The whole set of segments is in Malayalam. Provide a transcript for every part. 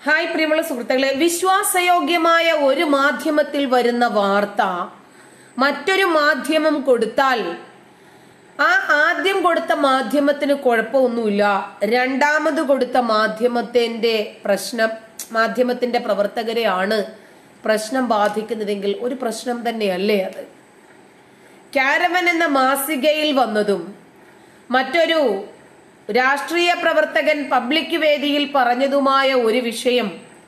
ഹായ് പ്രിയമുള്ള സുഹൃത്തുക്കളെ വിശ്വാസയോഗ്യമായ ഒരു മാധ്യമത്തിൽ വരുന്ന വാർത്ത മറ്റൊരു മാധ്യമം കൊടുത്താൽ ആ ആദ്യം കൊടുത്ത മാധ്യമത്തിന് കുഴപ്പമൊന്നുമില്ല രണ്ടാമത് കൊടുത്ത മാധ്യമത്തിന്റെ പ്രശ്നം മാധ്യമത്തിന്റെ പ്രവർത്തകരെയാണ് പ്രശ്നം ബാധിക്കുന്നതെങ്കിൽ ഒരു പ്രശ്നം തന്നെയല്ലേ അത് കാരവൻ എന്ന മാസികയിൽ വന്നതും മറ്റൊരു രാഷ്ട്രീയ പ്രവർത്തകൻ പബ്ലിക് വേദിയിൽ പറഞ്ഞതുമായ ഒരു വിഷയം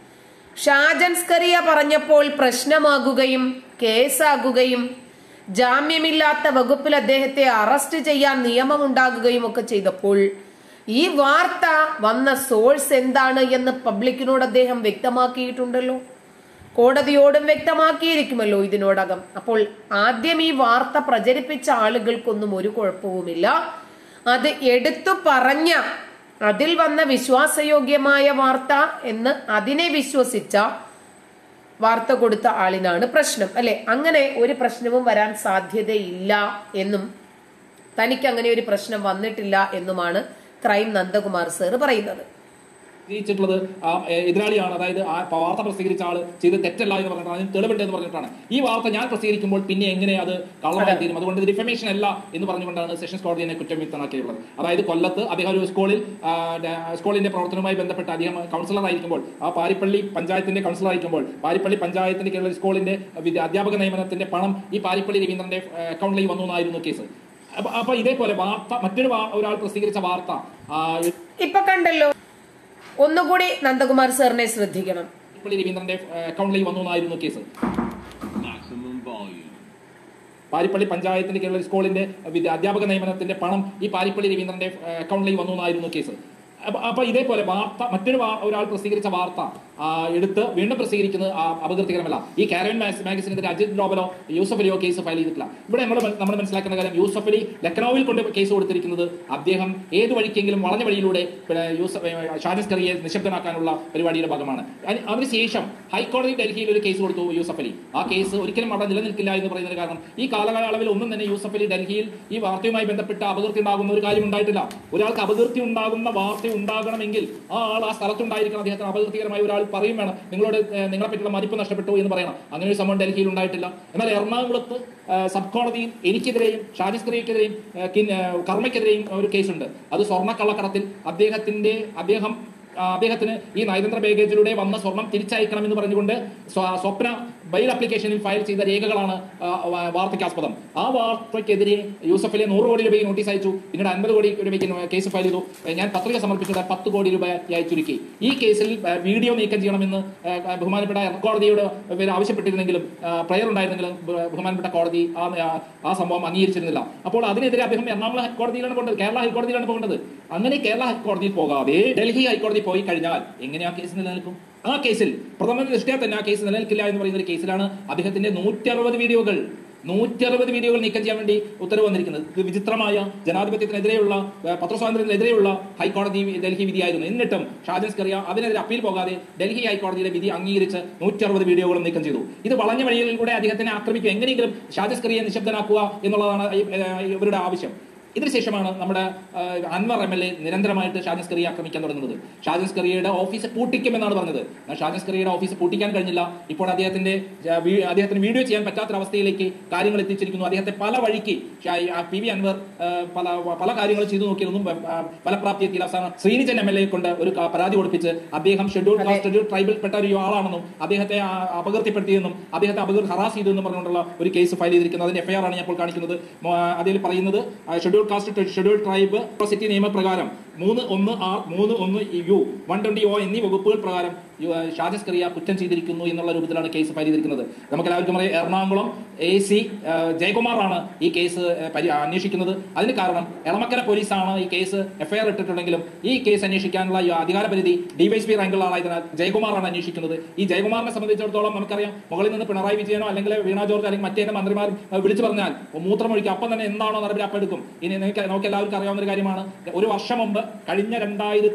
ഷാജൻ സ്കറിയ പറഞ്ഞപ്പോൾ പ്രശ്നമാകുകയും കേസാകുകയും ജാമ്യമില്ലാത്ത വകുപ്പിൽ അദ്ദേഹത്തെ അറസ്റ്റ് ചെയ്യാൻ നിയമമുണ്ടാകുകയും ഒക്കെ ചെയ്തപ്പോൾ ഈ വാർത്ത വന്ന സോഴ്സ് എന്താണ് എന്ന് പബ്ലിക്കിനോട് അദ്ദേഹം വ്യക്തമാക്കിയിട്ടുണ്ടല്ലോ കോടതിയോടും വ്യക്തമാക്കിയിരിക്കുമല്ലോ ഇതിനോടകം അപ്പോൾ ആദ്യം ഈ വാർത്ത പ്രചരിപ്പിച്ച ആളുകൾക്കൊന്നും ഒരു കുഴപ്പവുമില്ല അത് എടുത്തു പറഞ്ഞ അതിൽ വന്ന വിശ്വാസയോഗ്യമായ വാർത്ത എന്ന് അതിനെ വിശ്വസിച്ച വാർത്ത കൊടുത്ത ആളിനാണ് പ്രശ്നം അല്ലെ അങ്ങനെ ഒരു പ്രശ്നവും വരാൻ സാധ്യതയില്ല എന്നും തനിക്ക് അങ്ങനെ ഒരു പ്രശ്നം വന്നിട്ടില്ല എന്നുമാണ് ക്രൈം നന്ദകുമാർ സാർ പറയുന്നത് പ്രസിദ്ധീകരിച്ചിട്ടുള്ളത് ആ എ- എതിരാളിയാണ് അതായത് ആ പ- വാർത്ത പ്രസിദ്ധീകരിച്ച ആള് ചെയ്ത് തെറ്റല്ല എന്ന് പറഞ്ഞിട്ടാണ് അതിന് തെളിവുണ്ട് എന്ന് പറഞ്ഞിട്ടാണ് ഈ വാർത്ത ഞാൻ പ്രസിദ്ധീകരിക്കുമ്പോൾ പിന്നെ എങ്ങനെ അത് കള്ളമായി തീരും അതുകൊണ്ട് ഇത് ഡിഫമേഷൻ അല്ല എന്ന് പറഞ്ഞുകൊണ്ടാണ് സെഷൻസ് കോടതി എന്നെ കുറ്റവിമുക്തനാക്കിയിട്ടുള്ളത് അതായത് കൊല്ലത്ത് അദ്ദേഹം ഒരു സ്കൂളിൽ ആ, ഡ- സ്കൂളിന്റെ പ്രവർത്തനവുമായി ബന്ധപ്പെട്ട് അദ്ദേഹം കൗൺസിലർ ആയിരിക്കുമ്പോൾ ആ പാരിപ്പള്ളി പഞ്ചായത്തിന്റെ കൗൺസിലർ ആയിരിക്കുമ്പോൾ പാരിപ്പള്ളി പഞ്ചായത്തിന്റെ കീഴിലുള്ള സ്കൂളിന്റെ വിദ്യ- അധ്യാപക നിയമനത്തിന്റെ പണം ഈ പാരിപ്പള്ളി രവീന്ദ്രന്റെ ആ, അക്കൗണ്ടിലേക്ക് വന്നു എന്നായിരുന്നു കേസ് അപ്പൊ അപ്പൊ ഇതേപോലെ വാർത്ത മറ്റൊരു വാ- ഒരാൾ പ്രസിദ്ധീകരിച്ച വാർത്ത ആ, ഇപ്പൊ കണ്ടല്ലോ ഒന്നുകൂടി നന്ദകുമാർ സാറിനെ ശ്രദ്ധിക്കണം പാരിപ്പള്ളി രവീന്ദ്രന്റെ ആ, അക്കൗണ്ടിലേക്ക് വന്നു എന്നായിരുന്നു കേസ് maximum volume. പാരിപ്പള്ളി പഞ്ചായത്തിന്റെ കീഴിലുള്ള സ്കൂളിന്റെ വിദ്യ- അധ്യാപക നിയമനത്തിന്റെ പണം ഈ പാരിപ്പള്ളി രവീന്ദ്രന്റെ ആ, അക്കൗണ്ടിലേക്ക് വന്നു എന്നായിരുന്നു കേസ് അപ്പൊ അപ്പൊ ഇതേപോലെ വാർത്ത മറ്റൊരു വാ- ഒരാൾ പ്രസിദ്ധീകരിച്ച വാർത്ത ആ, എടുത്ത് വീണ്ടും പ്രസിദ്ധീകരിക്കുന്നത് ആ, അപകീർത്തികരമല്ല ഈ കാരവൻ മാഗസിനെതിരെ അജിത് ഡോബലോ യൂസഫ് അലിയോ കേസ് ഫയൽ ചെയ്തിട്ടില്ല ഇവിടെ നമ്മൾ നമ്മൾ മനസ്സിലാക്കുന്ന കാര്യം യൂസഫ് അലി ലക്നൌവിൽ കൊണ്ട് കേസ് കൊടുത്തിരിക്കുന്നത് അദ്ദേഹം ഏത് വഴിക്കെങ്കിലും വളഞ്ഞ വഴിയിലൂടെ പിന്നെ യൂസഫ് ഷാജിസ് കറിയെ നിശബ്ദനാക്കാനുള്ള പരിപാടിയുടെ ഭാഗമാണ് അതിന് അതിനുശേഷം ഹൈക്കോടതി ഡൽഹിയിൽ ഒരു കേസ് കൊടുത്തു യൂസഫ് അലി ആ കേസ് ഒരിക്കലും അവിടെ നിലനിൽക്കില്ല എന്ന് പറയുന്നതിന് കാരണം ഈ കാലയളവിൽ ഒന്നും തന്നെ യൂസഫ് അലി ഡൽഹിയിൽ ഈ വാർത്തയുമായി ബന്ധപ്പെട്ട് അപകീർത്തി ഉണ്ടാകുന്ന ഒരു കാര്യം ഉണ്ടായിട്ടില്ല ഒരാൾക്ക് അപകീർത്തി ഉണ്ടാകുന്ന വാർത്ത ഉണ്ടാകണമെങ്കിൽ ആ ആൾ ആ സ്ഥലത്തുണ്ടായിരിക്കണം അദ്ദേഹത്തിന് അപകീർത്തികരമായ ഒരാൾ പറയും വേണം നിങ്ങളോട് ഏഹ്, നിങ്ങളെ പറ്റിയുള്ള മതിപ്പ് നഷ്ടപ്പെട്ടു എന്ന് പറയണം അങ്ങനെ ഒരു സംഭവം ഡൽഹിയിൽ ഉണ്ടായിട്ടില്ല എന്നാൽ എറണാകുളത്ത് ഏഹ്, സബ് കോടതിയിൽ എനിക്കെതിരെയും ഷാജിസ് ക്രിയക്കെതിരെയും ഏഹ്, കിൻ- ഏഹ്, കർമ്മയ്ക്കെതിരെയും ഒരു കേസുണ്ട് അത് സ്വർണ്ണക്കള്ളക്കടത്തിൽ അദ്ദേഹത്തിന്റെ അദ്ദേഹം ആ, അദ്ദേഹത്തിന് ഈ നയതന്ത്ര ബാഗേജിലൂടെ വന്ന സ്വർണം തിരിച്ചയക്കണമെന്ന് പറഞ്ഞുകൊണ്ട് സ്വ- സ്വപ്ന ബൈൽ ആപ്ലിക്കേഷനിൽ ഫയൽ ചെയ്ത രേഖകളാണ് ആ, വ- വാർത്തയ്ക്കാസ്പദം ആ വാർത്തയ്ക്കെതിരെ യൂസഫിലെ നൂറ് കോടി രൂപയ്ക്ക് നോട്ടീസ് അയച്ചു പിന്നീട് അൻപത് കോടി രൂപയ്ക്ക് നോ- കേസ് ഫയൽ ചെയ്തു ഏ, ഞാൻ പത്രിക സമർപ്പിച്ചത് പത്ത് കോടി രൂപയായി ചുരുക്കി ഈ കേസിൽ ഏ, വീഡിയോ നീക്കം ചെയ്യണമെന്ന് ഏ, ബഹുമാനപ്പെട്ട കോടതിയോട് ഇവർ ആവശ്യപ്പെട്ടിരുന്നെങ്കിലും പ്രയർ ഉണ്ടായിരുന്നെങ്കിലും ബ- ബഹുമാനപ്പെട്ട കോടതി ആ ആ- ആ സംഭവം അംഗീകരിച്ചിരുന്നില്ല അപ്പോൾ അതിനെതിരെ അദ്ദേഹം എറണാകുളം ഹൈക്കോടതിയിലാണ് പോകേണ്ടത് കേരള ഹൈക്കോടതിയിലാണ് പോകേണ്ടത് അങ്ങനെ കേരള ഹൈക്കോടതിയിൽ പോകാതെ ഡൽഹി ഹൈക്കോടതി പോയി കഴിഞ്ഞാൽ എങ്ങനെ ആ കേസ് നിലനിൽക്കും ആ കേസിൽ പ്രഥമ ദൃഷ്ടിയാ തന്നെ ആ കേസ് നിലനിൽക്കില്ല എന്ന് പറയുന്ന ഒരു കേസിലാണ് അദ്ദേഹത്തിന്റെ നൂറ്റി അറുപത് വീഡിയോകൾ നൂറ്റി അറുപത് വീഡിയോകൾ നീക്കം ചെയ്യാൻ വേണ്ടി ഉത്തരവ് വന്നിരിക്കുന്നത് ഇത് വിചിത്രമായ ജനാധിപത്യത്തിനെതിരെയുള്ള ഏഹ്, പത്രസ്വാതന്ത്ര്യത്തിനെതിരെയുള്ള ഹൈക്കോടതി ഡൽഹി വിധിയായിരുന്നു എന്നിട്ടും ഷാജൻ സ്കറിയ അതിനെതിരെ അപ്പീൽ പോകാതെ ഡൽഹി ഹൈക്കോടതിയുടെ വിധി അംഗീകരിച്ച് നൂറ്റി അറുപത് വീഡിയോകളും നീക്കം ചെയ്തു ഇത് വളഞ്ഞ വഴികളിലൂടെ അദ്ദേഹത്തിനെ ആക്രമിക്കുക എങ്ങനെയെങ്കിലും ഷാജൻ സ്കറിയെ നിശബ്ദനാക്കുക എന്നുള്ളതാണ് ഈ, ഏഹ്, ഇവരുടെ ആവശ്യം ഇതിനുശേഷമാണ് നമ്മുടെ ആ, അൻവർ എം എൽ എ നിരന്തരമായിട്ട് ഷാജൻസ് കറിയെ ആക്രമിക്കാൻ തുടങ്ങുന്നത് ഷാജൻസ് കറിയുടെ ഓഫീസ് പൂട്ടിക്കുമെന്നാണ് പറഞ്ഞത് എന്നാൽ ഷാജൻസ് കറിയുടെ ഓഫീസ് പൂട്ടിക്കാൻ കഴിഞ്ഞില്ല ഇപ്പോൾ അദ്ദേഹത്തിന്റെ ആ, വീ- അദ്ദേഹത്തിന് വീഡിയോ ചെയ്യാൻ പറ്റാത്തൊരവസ്ഥയിലേക്ക് കാര്യങ്ങൾ എത്തിച്ചിരിക്കുന്നു അദ്ദേഹത്തെ പല വഴിക്ക് ഷാ- ആ, പി വി അൻവർ ആ, പല പല കാര്യങ്ങൾ ചെയ്തു നോക്കിയൊന്നും ആ, ഫലപ്രാപ്തി എത്തിയില്ല അവസാനം ശ്രീനിജൻ എം എൽ എ കൊണ്ട് ഒരു ക- പരാതി കൊടുപ്പിച്ച് അദ്ദേഹം ഷെഡ്യൂൾ കാസ്റ്റ് ഷെഡ്യൂൾ ട്രൈബിൽപ്പെട്ട ഒരു ആളാണെന്നും അദ്ദേഹത്തെ ആ, അപകീർത്തിപ്പെടുത്തിയെന്നും അദ്ദേഹത്തെ അപകീർ ഹറാസ് ചെയ്തു എന്നും പറഞ്ഞുകൊണ്ടുള്ള ഒരു കേസ് ഫയൽ ചെയ്തിരിക്കുന്നത് അതിന്റെ എഫ്ഐആർ ആണ് ഞാൻ ഇപ്പോൾ കാണിക്കുന്നത് മോ- അതിൽ പറയുന്നത് ആ, ഷെഡ്യൂൾ കാസ്റ്റ് ഷെഡ്യൂൾ ട്രൈബ് സിറ്റി നിയമപ്രകാരം മൂന്ന് ഒന്ന് ആർ മൂന്ന് ഒന്ന് യു വൺ ട്വന്റി ഒ എന്നീ വകുപ്പുകൾ പ്രകാരം യു- ആ, ഷാജസ് കറിയ കുറ്റം ചെയ്തിരിക്കുന്നു എന്നുള്ള രൂപത്തിലാണ് കേസ് ഫയൽ ചെയ്തിരിക്കുന്നത് നമുക്ക് എല്ലാവർക്കും അറിയാം എറണാകുളം എ സി ജയകുമാറാണ് ഈ കേസ് ആ, പരി- അന്വേഷിക്കുന്നത് അതിന് കാരണം എളമക്കര പോലീസാണ് ഈ കേസ് എഫ്ഐആർ ഇട്ടിട്ടുണ്ടെങ്കിലും ഈ കേസ് അന്വേഷിക്കാനുള്ള ഈ അധികാര പരിധി ഡിവൈഎസ്പി റാങ്കുള്ള ആളായതിനാൽ ജയകുമാറാണ് അന്വേഷിക്കുന്നത് ഈ ജയകുമാറിനെ സംബന്ധിച്ചിടത്തോളം നമുക്കറിയാം മുകളിൽ നിന്ന് പിണറായി വിജയനോ അല്ലെങ്കിൽ വീണ ജോർജ് അല്ലെങ്കിൽ മറ്റേ മന്ത്രിമാർ ആ, വിളിച്ചു പറഞ്ഞാൽ മൂത്രമൊഴിക്കുക അപ്പം തന്നെ എന്താണോ നടപടി അപ്പം എടുക്കും ഇനി നിങ്ങൾക്ക് നമുക്ക് എല്ലാവർക്കും അറിയാവുന്ന ഒരു കാര്യമാണ് ഒരു വർഷം മുമ്പ് കഴിഞ്ഞ രണ്ടായിരത്തി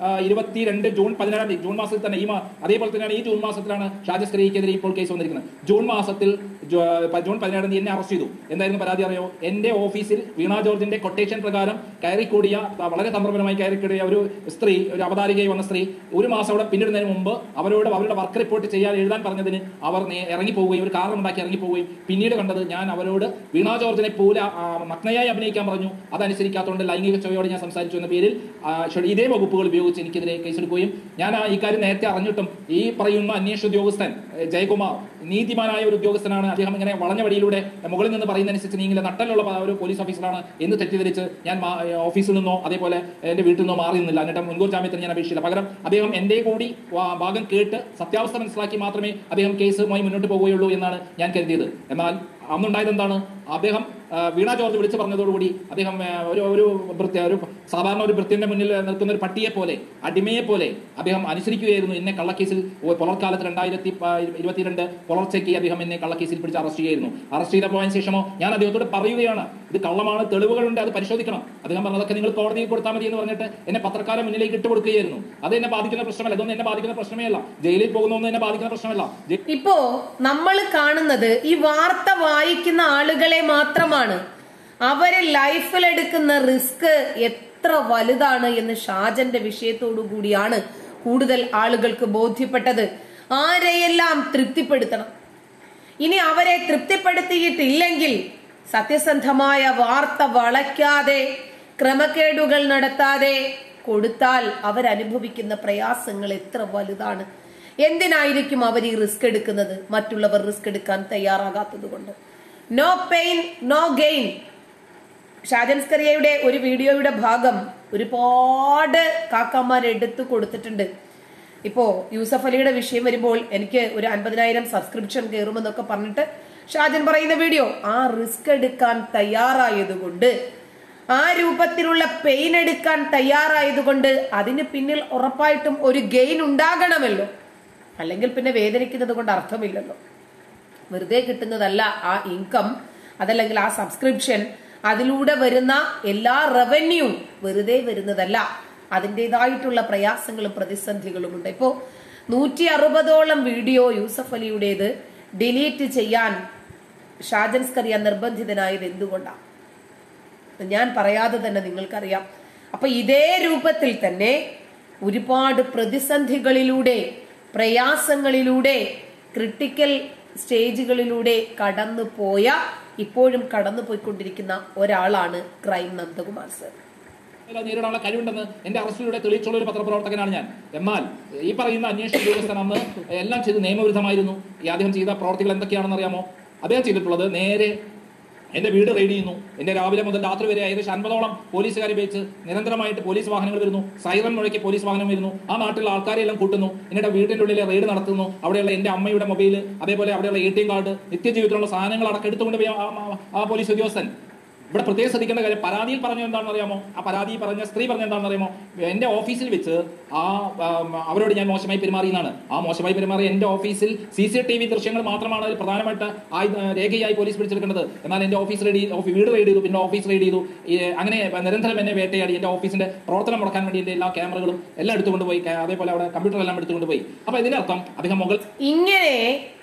ഇരുപത്തിരണ്ട് ജൂൺ പതിനേഴാം തീയതി ജൂൺ മാസത്തിൽ തന്നെ ഈ മാ അതേപോലെ തന്നെയാണ് ഈ ജൂൺ മാസത്തിലാണ് ഷാജസ് കരീക്കെതിരെ ഇപ്പോൾ കേസ് വന്നിരിക്കുന്നത് ജൂൺ മാസത്തിൽ ജൂ- പ- ജൂൺ പതിനേഴാം തീയതി എന്നെ അറസ്റ്റ് ചെയ്തു എന്തായിരുന്നു പരാതി അറിയോ എന്റെ ഓഫീസിൽ വീണ ജോർജിന്റെ കൊട്ടേഷൻ പ്രകാരം കയറിക്കൂടിയ ത- വളരെ തന്ത്രപരമായി കയറിക്കൂടിയ ഒരു സ്ത്രീ ഒരു അവതാരികയായി വന്ന സ്ത്രീ ഒരു മാസം അവിടെ പിന്നിടുന്നതിന് മുമ്പ് അവരോട് അവരുടെ വർക്ക് റിപ്പോർട്ട് ചെയ്യാൻ എഴുതാൻ പറഞ്ഞതിന് അവർ നേ- ഇറങ്ങിപ്പോവുകയും ഒരു കാരണം ഉണ്ടാക്കി ഇറങ്ങിപ്പോവുകയും പിന്നീട് കണ്ടത് ഞാൻ അവരോട് വീണ ജോർജിനെ പോലെ ആ, നഗ്നയായി അഭിനയിക്കാൻ പറഞ്ഞു അതനുസരിക്കാത്തതുകൊണ്ട് ലൈംഗിക ചൊവ്വയോട് ഞാൻ സംസാരിച്ചു എന്ന പേരിൽ ആ, ഷെഡ് ഇതേ വകുപ്പുകൾ ഉപയോഗിച്ച് എനിക്കെതിരെ കേസെടുക്കുകയും ഞാൻ ആ ഇക്കാര്യം നേരത്തെ അറിഞ്ഞിട്ടും ഈ പറയുന്ന അന്വേഷണ ഉദ്യോഗസ്ഥൻ ഏ, ജയകുമാർ നീതിമാനായ ഒരു ഉദ്യോഗസ്ഥനാണ് അദ്ദേഹം ഇങ്ങനെ വളഞ്ഞ വഴിയിലൂടെ മുകളിൽ നിന്ന് പറയുന്നതനുസരിച്ച് നീങ്ങില്ല നട്ടലുള്ള പ- ഒരു പോലീസ് ഓഫീസറാണ് എന്ന് തെറ്റിദ്ധരിച്ച് ഞാൻ മാ- ഏ, ഓഫീസിൽ നിന്നോ അതേപോലെ എന്റെ വീട്ടിൽ നിന്നോ മാറി നിന്നില്ല എന്നിട്ട് മുൻകൂർ ജാമ്യത്തിന് ഞാൻ അപേക്ഷിച്ചില്ല പകരം അദ്ദേഹം എന്റെ കൂടി വാ- ഭാഗം കേട്ട് സത്യാവസ്ഥ മനസ്സിലാക്കി മാത്രമേ അദ്ദേഹം കേസുമായി മുന്നോട്ട് പോവുകയുള്ളൂ എന്നാണ് ഞാൻ കരുതിയത് എന്നാൽ അന്നുണ്ടായത് എന്താണ് അദ്ദേഹം ആ, വീണ ജോർജ് വിളിച്ചു പറഞ്ഞതോടുകൂടി അദ്ദേഹം ആ, ഒരു ഒരു ഭൃത്യ ഒരു സാധാരണ ഒരു ഭൃത്യന്റെ മുന്നിൽ നിൽക്കുന്ന ഒരു പട്ടിയെ പോലെ അടിമയെ പോലെ അദ്ദേഹം അനുസരിക്കുകയായിരുന്നു എന്നെ കള്ളക്കേസിൽ ഒ- പുലർക്കാലത്ത് രണ്ടായിരത്തി പ- ഇരുപത്തിരണ്ട് പുലർച്ചയ്ക്ക് അദ്ദേഹം എന്നെ കള്ളക്കേസിൽ പിടിച്ച് അറസ്റ്റ് ചെയ്യുന്നു അറസ്റ്റ് ചെയ്ത പോയതിനു ശേഷമോ ഞാൻ അദ്ദേഹത്തോട് പറയുകയാണ് ഇത് കള്ളമാണ് തെളിവുകളുണ്ട് അത് പരിശോധിക്കണം അദ്ദേഹം പറഞ്ഞതൊക്കെ നിങ്ങൾ കോടതിയിൽ കൊടുത്താൽ മതി എന്ന് പറഞ്ഞിട്ട് എന്നെ പത്രക്കാരെ മുന്നിലേക്ക് ഇട്ട് കൊടുക്കുകയായിരുന്നു അത് എന്നെ ബാധിക്കുന്ന പ്രശ്നമല്ല ഇതൊന്നും എന്നെ ബാധിക്കുന്ന പ്രശ്നമേ അല്ല ജയിലിൽ പോകുന്നൊന്നും എന്നെ ബാധിക്കുന്ന പ്രശ്നമല്ല ജയി- ഇപ്പോ നമ്മൾ കാണുന്നത് ഈ വാർത്ത വായിക്കുന്ന ആളുകളെ മാത്രമാണ് അവരെ ലൈഫിൽ എടുക്കുന്ന റിസ്ക് എത്ര വലുതാണ് എന്ന് ഷാജന്റെ വിഷയത്തോടു കൂടിയാണ് കൂടുതൽ ആളുകൾക്ക് ബോധ്യപ്പെട്ടത് ആരെയെല്ലാം തൃപ്തിപ്പെടുത്തണം ഇനി അവരെ തൃപ്തിപ്പെടുത്തിയിട്ടില്ലെങ്കിൽ സത്യസന്ധമായ വാർത്ത വളയ്ക്കാതെ ക്രമക്കേടുകൾ നടത്താതെ കൊടുത്താൽ അവരനുഭവിക്കുന്ന പ്രയാസങ്ങൾ എത്ര വലുതാണ് എന്തിനായിരിക്കും അവർ ഈ റിസ്ക് എടുക്കുന്നത് മറ്റുള്ളവർ റിസ്ക് എടുക്കാൻ തയ്യാറാകാത്തത് കൊണ്ട് നോ പെയിൻ നോ ഗെയിൻ ഷാജൻസ്കറിയയുടെ ഒരു വീഡിയോയുടെ ഭാഗം ഒരുപാട് കാക്കമാർ എടുത്തു കൊടുത്തിട്ടുണ്ട് ഇപ്പോ യൂസഫ് അലിയുടെ വിഷയം വരുമ്പോൾ എനിക്ക് ഒരു അൻപതിനായിരം സബ്സ്ക്രിപ്ഷൻ കയറുമെന്നൊക്കെ പറഞ്ഞിട്ട് ഷാജൻ പറയുന്ന വീഡിയോ ആ റിസ്ക് എടുക്കാൻ തയ്യാറായതുകൊണ്ട് ആ രൂപത്തിലുള്ള പെയിൻ എടുക്കാൻ തയ്യാറായതുകൊണ്ട് അതിന് പിന്നിൽ ഉറപ്പായിട്ടും ഒരു ഗെയിൻ ഉണ്ടാകണമല്ലോ അല്ലെങ്കിൽ പിന്നെ വേദനിക്കുന്നത് കൊണ്ട് അർത്ഥമില്ലല്ലോ വെറുതെ കിട്ടുന്നതല്ല ആ ഇൻകം അതല്ലെങ്കിൽ ആ സബ്സ്ക്രിപ്ഷൻ അതിലൂടെ വരുന്ന എല്ലാ റവന്യൂ വെറുതെ വരുന്നതല്ല അതിൻ്റെതായിട്ടുള്ള പ്രയാസങ്ങളും പ്രതിസന്ധികളും ഉണ്ട് ഇപ്പോ നൂറ്റി അറുപതോളം വീഡിയോ യൂസഫ് അലിയുടേത് ഡിലീറ്റ് ചെയ്യാൻ ഷാജൻസ്കറിയ നിർബന്ധിതനായത് എന്തുകൊണ്ടാണ് ഞാൻ പറയാതെ തന്നെ നിങ്ങൾക്കറിയാം അപ്പൊ ഇതേ രൂപത്തിൽ തന്നെ ഒരുപാട് പ്രതിസന്ധികളിലൂടെ പ്രയാസങ്ങളിലൂടെ ക്രിട്ടിക്കൽ സ്റ്റേജുകളിലൂടെ കടന്നു പോയ ഇപ്പോഴും കടന്നു പോയിക്കൊണ്ടിരിക്കുന്ന ഒരാളാണ് ക്രൈം നന്ദകുമാർ സർ അത് നേരിടാനുള്ള കഴിവുണ്ടെന്ന് എന്റെ അറസ്റ്റിലൂടെ തെളിയിച്ചുള്ള ഒരു പത്രപ്രവർത്തകനാണ് ഞാൻ എന്നാൽ ഈ പറയുന്ന അന്വേഷണ ഉദ്യോഗസ്ഥൻ അന്ന് എല്ലാം ചെയ്ത് നിയമവിരുദ്ധമായിരുന്നു ഈ അദ്ദേഹം ചെയ്ത പ്രവർത്തികൾ എന്തൊക്കെയാണെന്ന് അറിയാമോ അദ്ദേഹം ചെയ്തിട്ടുള്ളത് നേരെ എന്റെ വീട് റെയ്ഡ് ചെയ്യുന്നു എന്റെ രാവിലെ മുതൽ രാത്രി വരെ ഏകദേശം അൻപതോളം പോലീസുകാരെ വെച്ച് നിരന്തരമായിട്ട് പോലീസ് വാഹനങ്ങൾ വരുന്നു സൈറൻ മുഴക്കി പോലീസ് വാഹനം വരുന്നു ആ നാട്ടിലുള്ള ആൾക്കാരെ എല്ലാം കൂട്ടുന്നു എന്നിട്ട് വീട്ടിന്റെ ഉള്ളിൽ റെയ്ഡ് നടത്തുന്നു അവിടെയുള്ള എന്റെ അമ്മയുടെ മൊബൈൽ അതേപോലെ അവിടെയുള്ള എ ടി എം കാർഡ് നിത്യജീവിതത്തിലുള്ള സാധനങ്ങൾ അടക്കം എടുത്തുകൊണ്ട് പോയി ആ- ആ- ആ പോലീസ് ഉദ്യോഗസ്ഥൻ ഇവിടെ പ്രത്യേകം ശ്രദ്ധിക്കേണ്ട കാര്യം പരാതിയിൽ പറഞ്ഞ എന്താണെന്ന് അറിയാമോ ആ പരാതി പറഞ്ഞ സ്ത്രീ പറഞ്ഞ എന്താണെന്ന് അറിയാമോ എന്റെ ഓഫീസിൽ വെച്ച് ആ ആം, അവരോട് ഞാൻ മോശമായി പെരുമാറിയെന്നാണ് ആ മോശമായി പെരുമാറിയ എന്റെ ഓഫീസിൽ സി സി ടി വി ദൃശ്യങ്ങൾ മാത്രമാണ് അതിൽ പ്രധാനമായിട്ട് ആയുധ- രേഖയായി പോലീസ് പിടിച്ചെടുക്കേണ്ടത് എന്നാൽ എന്റെ ഓഫീസ് റെഡി വീട് റെയ്ഡ് ചെയ്തു പിന്നെ ഓഫീസ് റെയ്ഡ് ചെയ്തു ഈ, അങ്ങനെ നിരന്തരം എന്നെ വേട്ടയാടി എന്റെ ഓഫീസിന്റെ പ്രവർത്തനം മുടക്കാൻ വേണ്ടി എന്റെ എല്ലാ ക്യാമറകളും എല്ലാം എടുത്തുകൊണ്ട് പോയി ക- അതേപോലെ അവിടെ കമ്പ്യൂട്ടർ എല്ലാം എടുത്തുകൊണ്ട് പോയി അപ്പൊ ഇതിനർത്ഥം അദ്ദേഹം മുകൾ ഇങ്ങനെ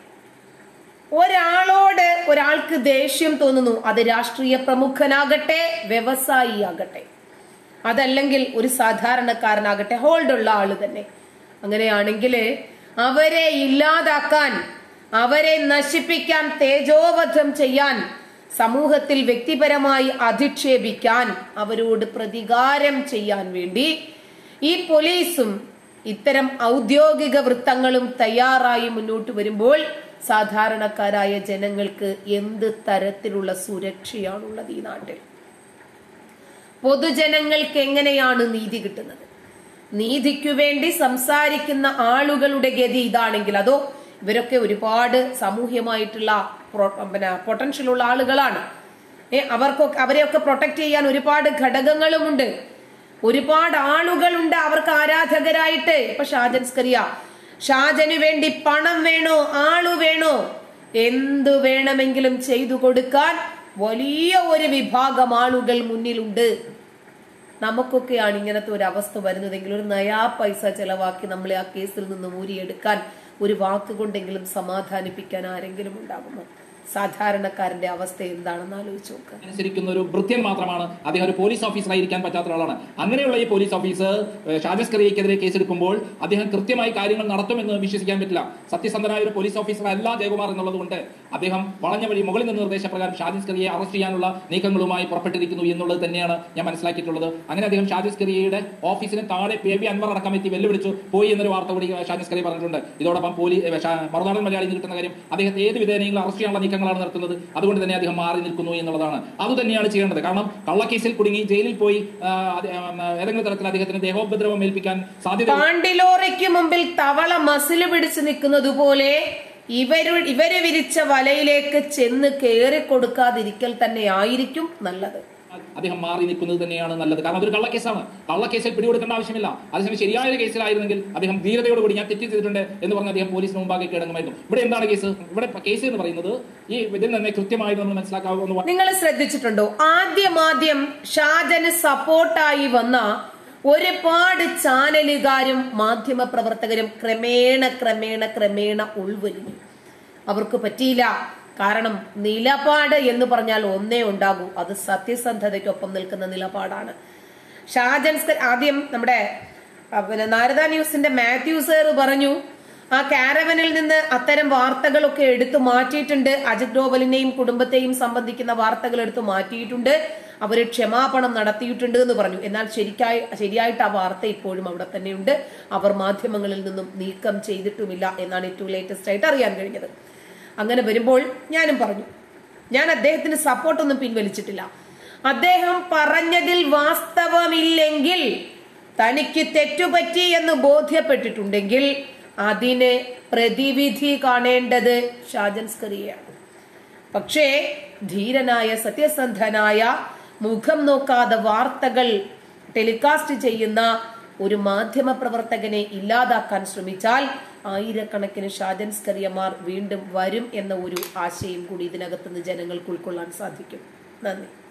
ഒരാളോട് ഒരാൾക്ക് ദേഷ്യം തോന്നുന്നു അത് രാഷ്ട്രീയ പ്രമുഖനാകട്ടെ വ്യവസായിയാകട്ടെ അതല്ലെങ്കിൽ ഒരു സാധാരണക്കാരനാകട്ടെ ഹോൾഡുള്ള ആള് തന്നെ അങ്ങനെയാണെങ്കിൽ അവരെ ഇല്ലാതാക്കാൻ അവരെ നശിപ്പിക്കാൻ തേജോവധം ചെയ്യാൻ സമൂഹത്തിൽ വ്യക്തിപരമായി അധിക്ഷേപിക്കാൻ അവരോട് പ്രതികാരം ചെയ്യാൻ വേണ്ടി ഈ പോലീസും ഇത്തരം ഔദ്യോഗിക വൃത്തങ്ങളും തയ്യാറായി മുന്നോട്ട് വരുമ്പോൾ സാധാരണക്കാരായ ജനങ്ങൾക്ക് എന്ത് തരത്തിലുള്ള സുരക്ഷയാണുള്ളത് ഈ നാട്ടിൽ പൊതുജനങ്ങൾക്ക് എങ്ങനെയാണ് നീതി കിട്ടുന്നത് നീതിക്കു വേണ്ടി സംസാരിക്കുന്ന ആളുകളുടെ ഗതി ഇതാണെങ്കിൽ അതോ ഇവരൊക്കെ ഒരുപാട് സാമൂഹ്യമായിട്ടുള്ള പ്രൊ- പിന്നെ പൊട്ടൻഷ്യൽ ഉള്ള ആളുകളാണ് ഏ അവർക്കൊക്കെ അവരെയൊക്കെ പ്രൊട്ടക്ട് ചെയ്യാൻ ഒരുപാട് ഘടകങ്ങളുമുണ്ട് ഒരുപാട് ആളുകളുണ്ട് അവർക്ക് ആരാധകരായിട്ട് ഇപ്പൊ ഷാജൻ സ്കറിയ ഷാജന് വേണ്ടി പണം വേണോ ആളു വേണോ എന്തു വേണമെങ്കിലും ചെയ്തു കൊടുക്കാൻ വലിയ ഒരു വിഭാഗം ആളുകൾ മുന്നിലുണ്ട് നമുക്കൊക്കെയാണ് ഇങ്ങനത്തെ ഒരു അവസ്ഥ വരുന്നതെങ്കിൽ ഒരു നയാ പൈസ ചെലവാക്കി നമ്മളെ ആ കേസിൽ നിന്ന് ഊരിയെടുക്കാൻ ഒരു വാക്കുകൊണ്ടെങ്കിലും സമാധാനിപ്പിക്കാൻ ആരെങ്കിലും ഉണ്ടാകുമോ സാധാരണക്കാരന്റെ അവസ്ഥ എന്താണെന്ന് ആലോചിച്ച് നോക്കുക അനുസരിക്കുന്ന ഒരു ഭൃത്യൻ മാത്രമാണ് അദ്ദേഹം ഒരു പോലീസ് ഓഫീസറായിരിക്കാൻ പറ്റാത്ത ഒരാളാണ് അങ്ങനെയുള്ള ഈ പോലീസ് ഓഫീസർ ഏഹ്, ഷാജസ് കറിയക്കെതിരെ കേസെടുക്കുമ്പോൾ അദ്ദേഹം കൃത്യമായി കാര്യങ്ങൾ നടത്തുമെന്ന് വിശ്വസിക്കാൻ പറ്റില്ല സത്യസന്ധനായ ഒരു പോലീസ് ഓഫീസർ അല്ല ജയകുമാർ എന്നുള്ളത് കൊണ്ട് അദ്ദേഹം വളഞ്ഞ വഴി മുകളിൽ നിന്ന് നിർദ്ദേശപ്രകാരം ഷാജിസ് കറിയെ അറസ്റ്റ് ചെയ്യാനുള്ള നീക്കങ്ങളുമായി പുറപ്പെട്ടിരിക്കുന്നു എന്നുള്ളത് തന്നെയാണ് ഞാൻ മനസ്സിലാക്കിയിട്ടുള്ളത് അങ്ങനെ അദ്ദേഹം ഷാജിസ് കറിയയുടെ ഓഫീസിന് താഴെ പി ബി അൻവർ അടക്കം എത്തി വെല്ലുവിളിച്ചു പോയി എന്നൊരു വാർത്ത കൂടി ഷാജിസ് കറി പറഞ്ഞിട്ടുണ്ട് ഇതോടൊപ്പം പോലീസ് മറുനാടൻ മലയാളി കിട്ടുന്ന കാര്യം അദ്ദേഹത്തെ ഏത് വിധേനയെങ്കിലും അറസ്റ്റ് ചെയ്യാനുള്ള നീക്കങ്ങളാണ് നടത്തുന്നത് അതുകൊണ്ട് തന്നെ അദ്ദേഹം മാറി നിൽക്കുന്നു എന്നുള്ളതാണ് അത് തന്നെയാണ് ചെയ്യേണ്ടത് കാരണം കള്ളക്കേസിൽ കുടുങ്ങി ജയിലിൽ പോയി ആ, അത്, ആ, ഏതെങ്കിലും തരത്തിൽ അദ്ദേഹത്തിന് ദേഹോപദ്രവം ഏൽപ്പിക്കാൻ സാധ്യത പാണ്ടിലോറയ്ക്ക് മുമ്പിൽ തവള മസില് പിടിച്ചു നിൽക്കുന്നത് പോലെ ഇവരു ഇവരെ വിരിച്ച വലയിലേക്ക് ചെന്ന് കയറി കൊടുക്കാതിരിക്കൽ തന്നെ ആയിരിക്കും നല്ലത് അദ്ദേഹം മാറി നിൽക്കുന്നത് തന്നെയാണ് നല്ലത് കാരണം അതൊരു കള്ളക്കേസാണ് കള്ളക്കേസിൽ പിടികൊടുക്കേണ്ട ആവശ്യമില്ല അതേസമയം ശരിയായ ഒരു കേസിലായിരുന്നെങ്കിൽ അദ്ദേഹം ധീരതയോടുകൂടി ഞാൻ തെറ്റ് ചെയ്തിട്ടുണ്ട് എന്ന് പറഞ്ഞ് അദ്ദേഹം പോലീസിന് മുമ്പാകെ കീഴടങ്ങുമായിരുന്നു ഇവിടെ എന്താണ് കേസ് ഇവിടെ കേസ് എന്ന് പറയുന്നത് ഈ ഇതിൽ തന്നെ കൃത്യമായിട്ട് നമ്മൾ മനസ്സിലാക്കാവുന്ന നിങ്ങൾ ശ്രദ്ധിച്ചിട്ടുണ്ടോ ആദ്യമാദ്യം ഷാജന് സപ്പോർട്ടായി വന്ന ഒരുപാട് ചാനലുകാരും മാധ്യമ പ്രവർത്തകരും ക്രമേണ ക്രമേണ ക്രമേണ ഉൾവലിഞ്ഞു അവർക്ക് പറ്റിയില്ല കാരണം നിലപാട് എന്ന് പറഞ്ഞാൽ ഒന്നേ ഉണ്ടാകൂ അത് സത്യസന്ധതയ്ക്കൊപ്പം നിൽക്കുന്ന നിലപാടാണ് ഷാജൻ സ്ക- ആദ്യം നമ്മുടെ ആ, പിന്നെ നാരദ ന്യൂസിന്റെ മാത്യു സർ പറഞ്ഞു ആ കാരവനിൽ നിന്ന് അത്തരം വാർത്തകളൊക്കെ എടുത്തു മാറ്റിയിട്ടുണ്ട് അജിത് ഡോവലിനെയും കുടുംബത്തെയും സംബന്ധിക്കുന്ന വാർത്തകൾ എടുത്തു മാറ്റിയിട്ടുണ്ട് അവര് ക്ഷമാപണം നടത്തിയിട്ടുണ്ട് എന്ന് പറഞ്ഞു എന്നാൽ ശരിക്കായി ശരിയായിട്ട് ആ വാർത്ത ഇപ്പോഴും അവിടെ തന്നെയുണ്ട് അവർ മാധ്യമങ്ങളിൽ നിന്നും നീക്കം ചെയ്തിട്ടുമില്ല എന്നാണ് ഏറ്റവും ലേറ്റസ്റ്റ് ആയിട്ട് അറിയാൻ കഴിഞ്ഞത് അങ്ങനെ വരുമ്പോൾ ഞാനും പറഞ്ഞു ഞാൻ അദ്ദേഹത്തിന് സപ്പോർട്ടൊന്നും പിൻവലിച്ചിട്ടില്ല അദ്ദേഹം പറഞ്ഞതിൽ വാസ്തവമില്ലെങ്കിൽ തനിക്ക് തെറ്റുപറ്റി എന്ന് ബോധ്യപ്പെട്ടിട്ടുണ്ടെങ്കിൽ അതിന് പ്രതിവിധി കാണേണ്ടത് ഷാജൻ സ്കറിയാണ് പക്ഷേ ധീരനായ സത്യസന്ധനായ മുഖം നോക്കാതെ വാർത്തകൾ ടെലികാസ്റ്റ് ചെയ്യുന്ന ഒരു മാധ്യമ പ്രവർത്തകനെ ഇല്ലാതാക്കാൻ ശ്രമിച്ചാൽ ആയിരക്കണക്കിന് ഷാജൻ സ്കറിയമാർ വീണ്ടും വരും എന്ന ഒരു ആശയം കൂടി ഇതിനകത്തുനിന്ന് ജനങ്ങൾക്ക് ഉൾക്കൊള്ളാൻ സാധിക്കും നന്ദി